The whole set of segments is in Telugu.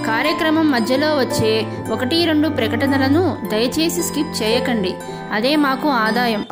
కార్యక్రమం మధ్యలో వచ్చే ఒకటి రెండు ప్రకటనలను దయచేసి స్కిప్ చేయకండి అదే మాకు ఆదాయం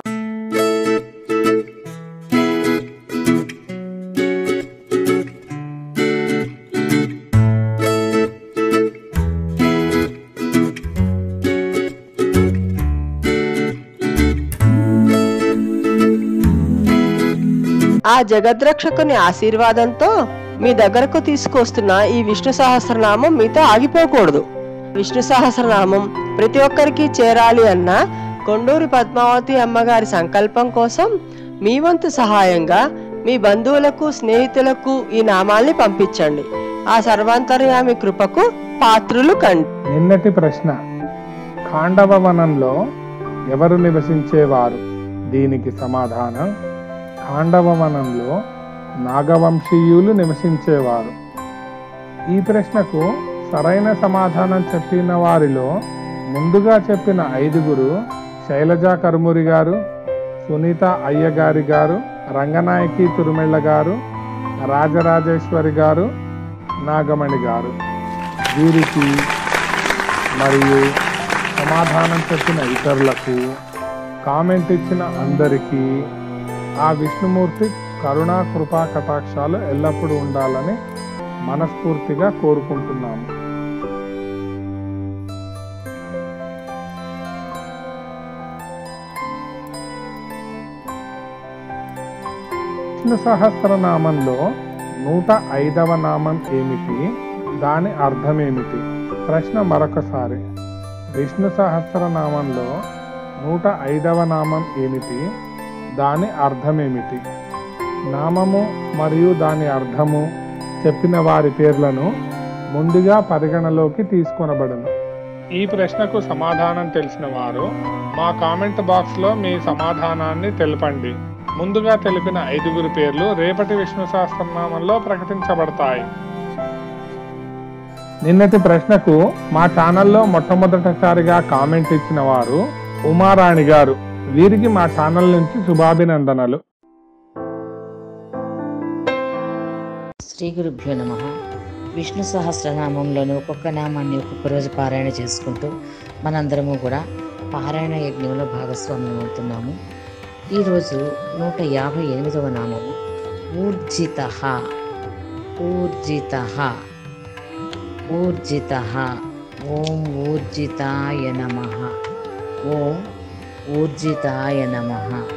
ఆ జగద్రక్షకుని ఆశీర్వాదంతో మీ దగ్గరకు తీసుకొస్తున్న ఈ విష్ణు సహస్రనామం మీతో ఆగిపోకూడదు విష్ణు సహస్రనామం ప్రతి ఒక్కరికి చేరాలి అన్న కొండూరి పద్మావతి అమ్మగారి సంకల్పం కోసం మీ వంతు సహాయంగా మీ బంధువులకు స్నేహితులకు ఈ నామాల్ని పంపించండి ఆ సర్వాంతర్యామి కృపకు పాత్రులు కండి నిన్నటి ప్రశ్న ఖాండవ వనంలో ఎవరు నివసించేవారు దీనికి సమాధానం ఖాండవ వనంలో నాగవంశీయులు నివసించేవారు ఈ ప్రశ్నకు సరైన సమాధానం చెప్పిన వారిలో ముందుగా చెప్పిన ఐదుగురు శైలజా కరుమురి గారు సునీత అయ్యగారి గారు రంగనాయకి తురుమెళ్ళ గారు రాజరాజేశ్వరి గారు నాగమణి గారు వీరికి మరియు సమాధానం చెప్పిన ఇతరులకు కామెంట్ ఇచ్చిన అందరికీ ఆ విష్ణుమూర్తి కరుణా కృపా కటాక్షాలు ఎల్లప్పుడూ ఉండాలని మనస్ఫూర్తిగా కోరుకుంటున్నాము విష్ణు సహస్రనామంలో నూట ఐదవ నామం ఏమిటి దాని అర్థమేమిటి ప్రశ్న మరొకసారి విష్ణు సహస్రనామంలో నూట ఐదవ నామం ఏమిటి దాని అర్థమేమిటి నామము మరియు దాని అర్థము చెప్పిన వారి పేర్లను ముందుగా పరిగణలోకి తీసుకొనబడను ఈ ప్రశ్నకు సమాధానం తెలిసిన వారు మా కామెంట్ బాక్స్లో మీ సమాధానాన్ని తెలపండి ముందుగా తెలిపిన ఐదుగురు పేర్లు రేపటి విష్ణు సహస్రనామంలో ప్రకటించబడతాయి నిన్నటి ప్రశ్నకు మా ఛానల్లో మొట్టమొదటిసారిగా కామెంట్ ఇచ్చిన వారు ఉమారాణి గారు వీరికి మా ఛానల్ నుంచి శుభాభినందనలు శ్రీ గురుభ్యో నమ విష్ణు సహస్రనామంలోని ఒక్కొక్క నామాన్ని ఒక్కొక్క రోజు పారాయణ చేసుకుంటూ మనందరము కూడా పారాయణ యజ్ఞంలో భాగస్వామ్యం అవుతున్నాము ఈరోజు నూట యాభై ఎనిమిదవ నామము ఊర్జిత ఊర్జిత ఊర్జిత ఓం ఊర్జితాయ నమ ఓం ఊర్జితాయ నమ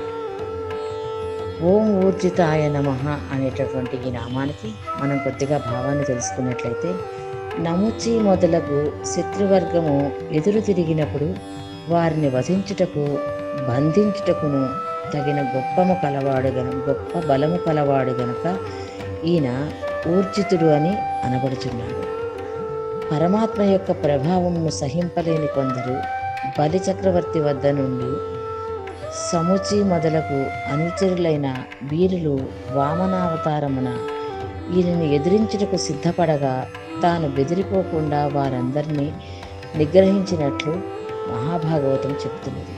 ఓం ఊర్జితాయ నమ అనేటటువంటి ఈ నామానికి మనం కొద్దిగా భావాన్ని తెలుసుకున్నట్లయితే నముచి మొదలగు శత్రువర్గము ఎదురు తిరిగినప్పుడు వారిని వధించుటకు బంధించుటకును తగిన గొప్పము కలవాడు గన గొప్ప బలము కలవాడు గనుక ఈయన ఊర్జితుడు అని అనబడుచున్నాడు పరమాత్మ యొక్క ప్రభావమును సహింపలేని కొందరు బలి చక్రవర్తి వద్ద నుండి సముచి మొదలకు అనుచరులైన వీరులు వామనావతారమున ఈయనని ఎదిరించుటకు సిద్ధపడగా తాను బెదిరిపోకుండా వారందరినీ నిగ్రహించినట్లు మహాభాగవతం చెప్తున్నది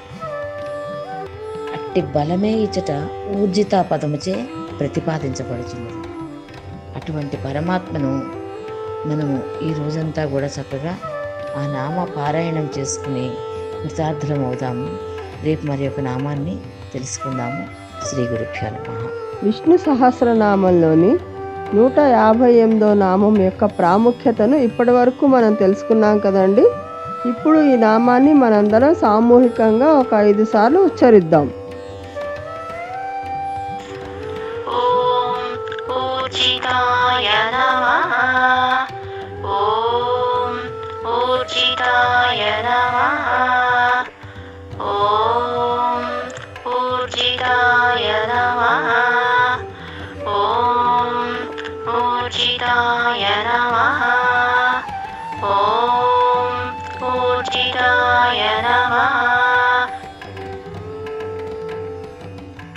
అట్టి బలమే ఇచ్చట ఊర్జిత పదముచే ప్రతిపాదించబడుచున్నది అటువంటి పరమాత్మను మనము ఈ రోజంతా కూడా చక్కగా ఆ నామ పారాయణం చేసుకుని కృతార్థులం అవుదాము రేపు మరి ఒక నామాన్ని తెలుసుకుందాము శ్రీ గురుభ్యో నమః విష్ణు సహస్రనామంలోని నూట యాభై ఎనిమిదో నామం యొక్క ప్రాముఖ్యతను ఇప్పటి వరకు మనం తెలుసుకున్నాం కదండి ఇప్పుడు ఈ నామాన్ని మనందరం సామూహికంగా ఒక ఐదు సార్లు ఉచ్చరిద్దాం ॐ ऊर्जिताय नमः ॐ ऊर्जिताय नमः ॐ ऊर्जिताय नमः ॐ ऊर्जिताय नमः ॐ